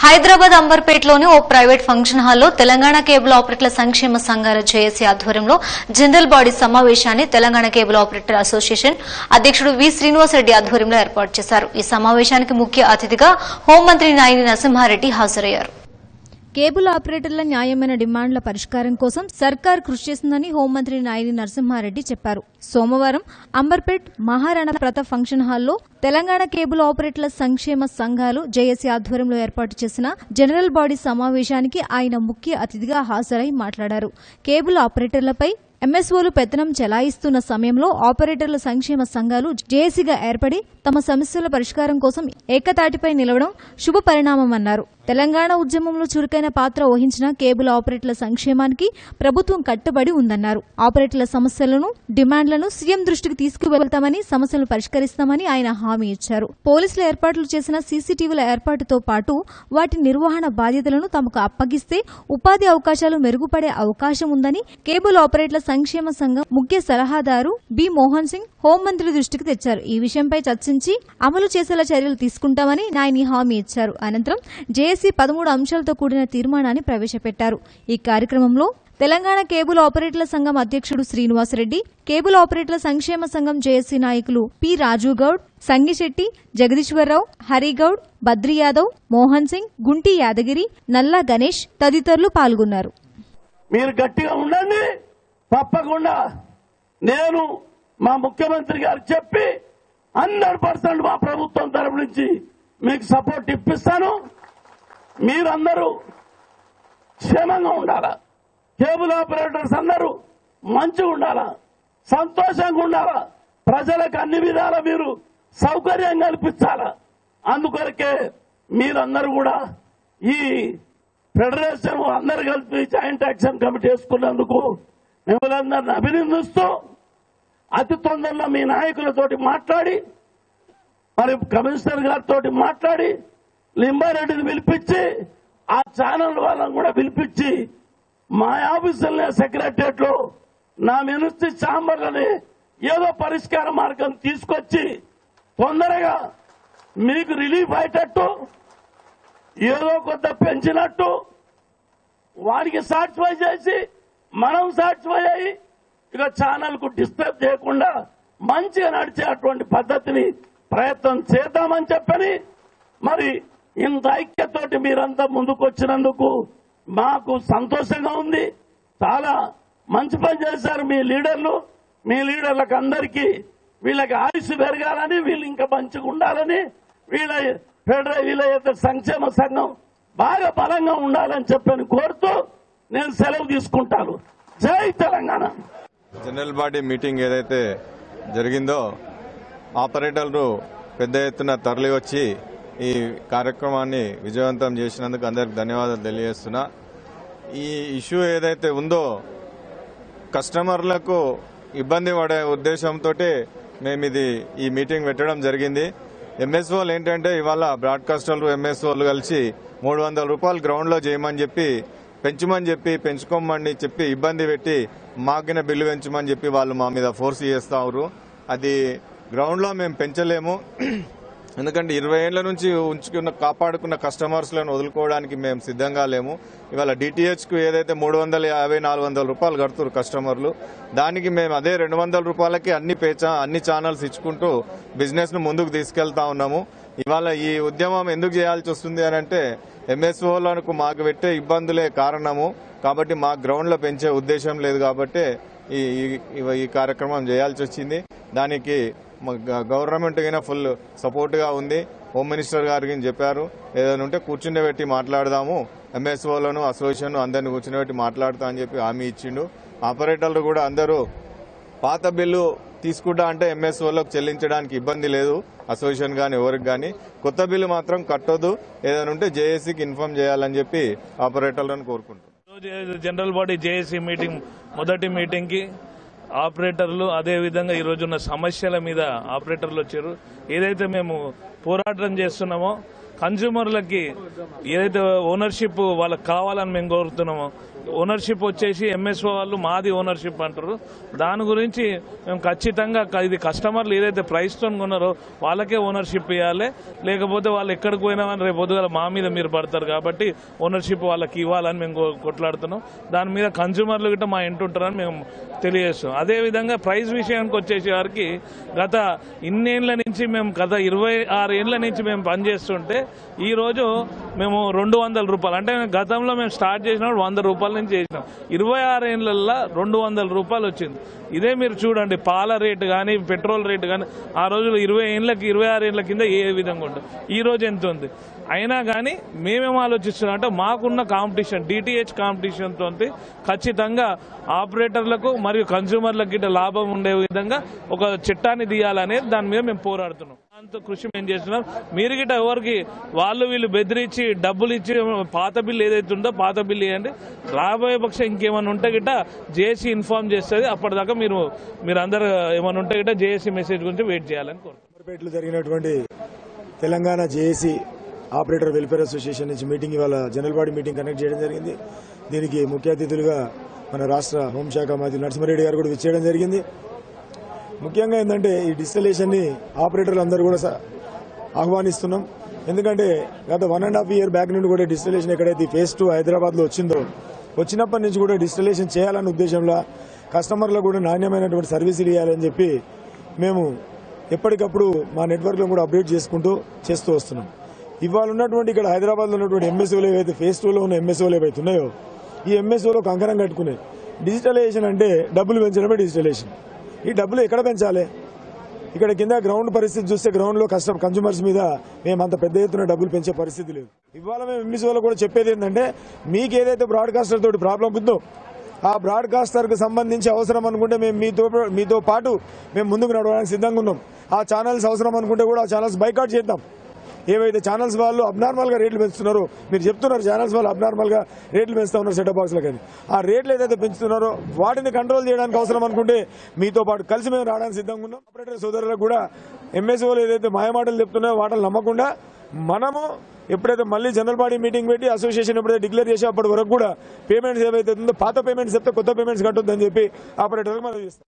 హైదరాబాద్ అంబర్పేటలోని ఓ private function హాల్లో తెలంగాణ కేబుల్ ఆపరేటర్ల సంక్షేమ సంఘాల జేఏసీ ఆధ్వర్యంలో జనరల్ బాడీ సమావేశాన్ని తెలంగాణ కేబుల్ ఆపరేటర్ అసోసియేషన్ అధ్యక్షుడు వి శ్రీనివాసరెడ్డి ఆధ్వర్యంలో ఏర్పాటు చేశారు ఈ సమావేశానికి ముఖ్య అతిథిగా హోంమంత్రి నాయని నరసింహారెడ్డి హాజరయ్యారు కేబుల్ ఆపరేటర్ల న్యాయమైన డిమాండ్ల పరిష్కారం కోసం సర్కార్ కృషి చేస్తుందని హోంమంత్రి నాయని నరసింహారెడ్డి చెప్పారు సోమవారం అంబర్పేట్ మహారాణా ప్రతాప్ ఫంక్షన్ హాల్లో తెలంగాణ కేబుల్ ఆపరేటర్ల సంక్షేమ సంఘాలు జేఏసీ ఆధ్వర్యంలో ఏర్పాటు చేసిన జనరల్ బాడీ సమావేశానికి ఆయన ముఖ్య అతిథిగా హాజరై మాట్లాడారు కేబుల్ ఆపరేటర్లపై ఎంఎస్ఓలు పెత్తనం చెలాయిస్తున్న సమయంలో ఆపరేటర్ల సంక్షేమ సంఘాలు జేఏసీగా ఏర్పడి తమ సమస్యల పరిష్కారం కోసం ఏకతాటిపై నిలవడం శుభ పరిణామమన్నారు తెలంగాణ ఉద్యమంలో చురుకైన పాత్ర వహించిన కేబుల్ ఆపరేటర్ల సంక్షేమానికి ప్రభుత్వం కట్టుబడి ఉందన్నారు ఆపరేటర్ల సమస్యలను డిమాండ్లను సీఎం దృష్టికి తీసుకువెళ్తామని సమస్యలను పరిష్కరిస్తామని ఆయన హామీ ఇచ్చారు పోలీసులు ఏర్పాట్లు చేసిన సీసీటీవీల ఏర్పాటుతో పాటు వాటి నిర్వహణ బాధ్యతలను తమకు అప్పగిస్తే ఉపాధి అవకాశాలు మెరుగుపడే అవకాశం ఉందని కేబుల్ ఆపరేటర్ల సంక్షేమ సంఘం ముఖ్య సలహాదారు బి మోహన్ సింగ్ హోంమంత్రి దృష్టికి తెచ్చారు ఈ విషయంపై చర్చించి అమలు చేసేలా చర్యలు తీసుకుంటామని నాయని హామీ ఇచ్చారు అనంతరం జేఏసీ పదమూడు అంశాలతో కూడిన తీర్మానాన్ని ప్రవేశపెట్టారు ఈ కార్యక్రమంలో తెలంగాణ కేబుల్ ఆపరేటర్ల సంఘం అధ్యక్షుడు శ్రీనివాసరెడ్డి కేబుల్ ఆపరేటర్ల సంక్షేమ సంఘం జేఏసీ నాయకులు పి రాజు గౌడ్ సంగిశెట్టి జగదీశ్వరరావు హరిగౌడ్ బద్రి యాదవ్ మోహన్ సింగ్ గుంటి యాదగిరి నల్లా గణేష్ తదితరులు పాల్గొన్నారు మీరు గట్టిగా ఉండండి తప్పకుండా నేను మా ముఖ్యమంత్రి గారికి చెప్పి హండ్రెడ్ పర్సెంట్ మా ప్రభుత్వం తరపు నుంచి మీకు సపోర్ట్ ఇప్పిస్తాను మీరందరూ క్షేమంగా ఉండాలా కేబుల్ ఆపరేటర్స్ అందరూ మంచిగా ఉండాలా సంతోషంగా ఉండాలా ప్రజలకు అన్ని విధాల మీరు సౌకర్యం కల్పించాలా అందుకొరకే మీరందరూ కూడా ఈ ఫెడరేషన్ అందరు కలిపి జాయింట్ యాక్షన్ కమిటీ వేసుకున్నందుకు మిమ్మల్ని అందరిని అభినందిస్తూ అతి తొందరలో మీ నాయకులతోటి మాట్లాడి మరి కమిషనర్ గారితో మాట్లాడి లింబారెడ్డిని పిలిపించి ఆ ఛానల్ వాళ్ళని కూడా పిలిపించి మా ఆఫీసులనే సెక్రటరియట్ లో నా మినిస్ట్రీ ఛాంబర్లని ఏదో పరిష్కార మార్గం తీసుకొచ్చి తొందరగా మీకు రిలీఫ్ అయ్యేటట్టు ఏదో కొంత పెంచినట్టు వారికి సాటిస్ఫై చేసి మనం సాటిస్ఫై అయ్యి ఇక ఛానల్ కు డిస్టర్బ్ చేయకుండా మంచిగా నడిచేటువంటి పద్ధతిని ప్రయత్నం చేద్దామని చెప్పని మరి ఇంత ఐక్యతోటి మీరంతా ముందుకు వచ్చినందుకు మాకు సంతోషంగా ఉంది చాలా మంచి పని చేశారు మీ లీడర్లు మీ లీడర్లకు అందరికీ వీళ్ళకి ఆయుష్ పెరగాలని వీళ్ళు ఇంకా మంచిగా ఉండాలని వీళ్ళ ఫెడరల్ వీళ్ళ యొక్క సంక్షేమ సంఘం బాగా బలంగా ఉండాలని చెప్పని కోరుతూ నేను సెలవు తీసుకుంటాను జై తెలంగాణ జనరల్ బాడీ మీటింగ్ ఏదైతే జరిగిందో ఆపరేటర్లు పెద్ద ఎత్తున తరలి వచ్చి ఈ కార్యక్రమాన్ని విజయవంతం చేసినందుకు అందరికి ధన్యవాదాలు తెలియజేస్తున్నా ఈ ఇష్యూ ఏదైతే ఉందో కస్టమర్లకు ఇబ్బంది పడే ఉద్దేశంతో మేము ఇది ఈ మీటింగ్ పెట్టడం జరిగింది ఎంఎస్ఓలు ఏంటంటే ఇవాళ బ్రాడ్కాస్టర్లు ఎంఎస్ఓలు కలిసి మూడు వందల రూపాయలు గ్రౌండ్లో చేయమని చెప్పి పెంచమని చెప్పి పెంచుకోమని చెప్పి ఇబ్బంది పెట్టి మాకిన బిల్లు పెంచమని చెప్పి వాళ్ళు మా మీద ఫోర్స్ చేస్తారు అది గ్రౌండ్లో మేము పెంచలేము ఎందుకంటే ఇరవై ఏళ్ల నుంచి ఉంచుకున్న కాపాడుకున్న కస్టమర్స్లను వదులుకోవడానికి మేము సిద్ధంగా లేము ఇవాళ డిటిహెచ్కు ఏదైతే మూడు వందల యాభై నాలుగు వందల రూపాయలు కడుతున్నారు కస్టమర్లు దానికి మేము అదే రెండు వందల రూపాయలకి అన్ని పేచా అన్ని ఛానల్స్ ఇచ్చుకుంటూ బిజినెస్ ను ముందుకు తీసుకెళ్తా ఉన్నాము ఇవాళ ఈ ఉద్యమం ఎందుకు చేయాల్సి వస్తుంది అని అంటే ఎంఎస్ఓలకు మాకు పెట్టే ఇబ్బందులే కారణము కాబట్టి మా గ్రౌండ్ లో పెంచే ఉద్దేశం లేదు కాబట్టి ఈ ఈ- ఈ కార్యక్రమం చేయాల్సి వచ్చింది దానికి మా గ- గవర్నమెంట్ అయినా ఫుల్ సపోర్ట్ గా ఉంది హోమ్ మినిస్టర్ గారికి చెప్పారు ఏదైనా ఉంటే కూర్చుండబెట్టి మాట్లాడదాము ఎంఎస్ఓలను అసోసియేషన్ అందరిని కూర్చుండబెట్టి మాట్లాడతా అని చెప్పి హామీ ఇచ్చిండు ఆపరేటర్లు కూడా అందరూ పాత బిల్లు తీసుకుంటా అంటే ఎంఎస్ఓలకు చెల్లించడానికి ఇబ్బంది లేదు అసోసియేషన్ గాని ఎవరికి గాని కొత్త బిల్లు మాత్రం కట్టొద్దు ఏదైనా ఉంటే జేఏసీకి ఇన్ఫార్మ్ చేయాలని చెప్పి ఆపరేటర్లను కోరుకుంటున్నాం ఈరోజు జనరల్ బాడీ జేఏసీ మీటింగ్ మొదటి మీటింగ్ కి ఆపరేటర్లు అదే విధంగా ఈ రోజున్న సమస్యల మీద ఆపరేటర్లు వచ్చారు ఏదైతే మేము పోరాటం చేస్తున్నామో కన్స్యూమర్లకి ఏదైతే ఓనర్షిప్ వాళ్ళకి కావాలని మేము కోరుతున్నామో ఓనర్షిప్ వచ్చేసి ఎంఎస్ఓ వాళ్ళు మాది ఓనర్షిప్ అంటారు దాని గురించి మేము ఖచ్చితంగా క- ఇది కస్టమర్లు ఏదైతే ప్రైస్ తో కొన్నారో వాళ్ళకే ఓనర్షిప్ ఇవ్వాలి లేకపోతే వాళ్ళు ఎక్కడికి పోయినా కానీ రేపు పొద్దుగాల మా మీద మీరు పడతారు కాబట్టి ఓనర్షిప్ వాళ్ళకి ఇవ్వాలని మేము కొ- కొట్లాడుతున్నాం దాని మీద కన్జ్యూమర్లు గిట్ట మా ఇంటి ఉంటారని మేము తెలియజేస్తాం అదేవిధంగా ప్రైస్ విషయానికి వచ్చేసి వారికి గత ఇన్నేళ్ల నుంచి మేము గత ఇరవై ఆరు ఏళ్ల నుంచి మేము పనిచేస్తుంటే ఈ రోజు మేము రెండు వందల రూపాయలు అంటే గతంలో మేము స్టార్ట్ చేసినప్పుడు వంద రూపాయల నుంచి చేసినాం ఇరవై ఆరు ఏళ్లలో రెండు వందల రూపాయలు వచ్చింది ఇదే మీరు చూడండి పాల రేటు కానీ పెట్రోల్ రేటు కానీ ఆ రోజులు ఇరవై ఏళ్ళకి ఇరవై ఆరు ఏళ్ల కింద ఏ విధంగా ఉంటుంది ఈ రోజు ఎంత ఉంది అయినా కానీ మేమేం ఆలోచిస్తున్నాం అంటే మాకున్న కాంపిటీషన్ డిటిహెచ్ కాంపిటీషన్ తోటి ఖచ్చితంగా ఆపరేటర్లకు మరియు కన్స్యూమర్లకు గిట్ట లాభం ఉండే విధంగా ఒక చట్టాన్ని తీయాలనేది దాని మీద మేము పోరాడుతున్నాం దాంతో కృషి మేము చేస్తున్నాం మీరు గిట్ట ఎవరికి వాళ్ళు వీళ్ళు బెదిరించి డబ్బులు ఇచ్చి పాత బిల్లు ఏదైతే ఉందో పాత బిల్లు ఇవ్వండి రాబోయే పక్షం ఇంకేమైనా ఉంటే గిట్ట జేఏసీ ఇన్ఫార్మ్ చేస్తుంది అప్పటిదాకా మీరు మీరు అందరు ఏమైనా ఉంటే గిట్ట జేఏసీ మెసేజ్ గురించి వెయిట్ చేయాలని కోరుతున్నాం అమర్పేటలో జరిగినటువంటి Telangana JAC operator welfare association నుంచి మీటింగ్ ఇవాళ జనరల్ బాడీ మీటింగ్ కండక్ట్ చేయడం జరిగింది దీనికి ముఖ్య అతిథులుగా మన రాష్ట్ర హోంశాఖ మంత్రి నరసింహారెడ్డి గారు కూడా విచ్చేయడం జరిగింది ముఖ్యంగా ఏంటంటే ఈ డిజిటలేషన్ ని ఆపరేటర్లు అందరూ కూడా స- ఆహ్వానిస్తున్నాం ఎందుకంటే గత one and half year back నుండి కూడా డిజిటలేషన్ ఎక్కడైతే ఫేస్ టూ హైదరాబాద్ లో వచ్చిందో వచ్చినప్పటి నుంచి కూడా డిజిటలేషన్ చేయాలన్న ఉద్దేశంలో కస్టమర్లకు కూడా నాణ్యమైనటువంటి సర్వీసులు ఇవ్వాలని చెప్పి మేము ఎప్పటికప్పుడు మా నెట్వర్క్ లో కూడా అప్డేట్ చేసుకుంటూ చేస్తూ వస్తున్నాం ఇవాళ ఉన్నటువంటి ఇక్కడ హైదరాబాద్ లో ఉన్నటువంటి ఎంఎస్ఓలు ఏవైతే ఫేస్ టూ లో ఉన్న ఎంఎస్ఓలు ఏవైతే ఉన్నాయో ఈ ఎంఎస్ఓలో కంకణం కట్టుకునే డిజిటలైజేషన్ అంటే డబ్బులు పెంచడమే డిజిటలైజేషన్ ఈ డబ్బులు ఎక్కడ పెంచాలి ఇక్కడ కింద గ్రౌండ్ పరిస్థితి చూస్తే గ్రౌండ్ లో కష్టం కన్జ్యూమర్స్ మీద మేము అంత పెద్ద ఎత్తున డబ్బులు పెంచే పరిస్థితి లేదు ఇవాళ మేము ఎంబీసీ వాళ్ళు కూడా చెప్పేది ఏంటంటే మీకు ఏదైతే బ్రాడ్కాస్టర్ తోటి ప్రాబ్లం ఉందో ఆ బ్రాడ్కాస్టర్ కు సంబంధించి అవసరం అనుకుంటే మేము మీతో మీతో పాటు మేము ముందుకు నడవడానికి సిద్ధంగా ఉన్నాం ఆ ఛానల్స్ అవసరం అనుకుంటే కూడా ఆ ఛానల్స్ బైకాట్ చేద్దాం ఏవైతే ఛానల్స్ వాళ్ళు అబ్నార్మల్ గా రేట్లు పెంచుతున్నారో మీరు చెప్తున్నారు ఛానల్స్ వాళ్ళు అబ్నార్మల్ గా రేట్లు పెంచుతా ఉన్నారు సెటప్ బాక్స్ లో కానీ ఆ రేట్లు ఏదైతే పెంచుతున్నారో వాటిని కంట్రోల్ చేయడానికి అవసరం అనుకుంటే మీతో పాటు కలిసి మేము రావడానికి సిద్ధంగా ఉన్నాం ఆపరేటర్ సోదరులకు కూడా ఎంఎస్ఓలు ఏదైతే మాయమాటలు చెప్తున్నాయో వాటిని నమ్మకుండా మనము ఎప్పుడైతే మళ్ళీ జనరల్ బాడీ మీటింగ్ పెట్టి అసోసియేషన్ ఎప్పుడైతే డిక్లేర్ చేసే అప్పటి వరకు కూడా పేమెంట్స్ ఏవైతే ఉందో పాత పేమెంట్స్ చెప్తే కొత్త పేమెంట్స్ కట్టొద్దని చెప్పి ఆపరేటర్లకు మనం చేస్తాం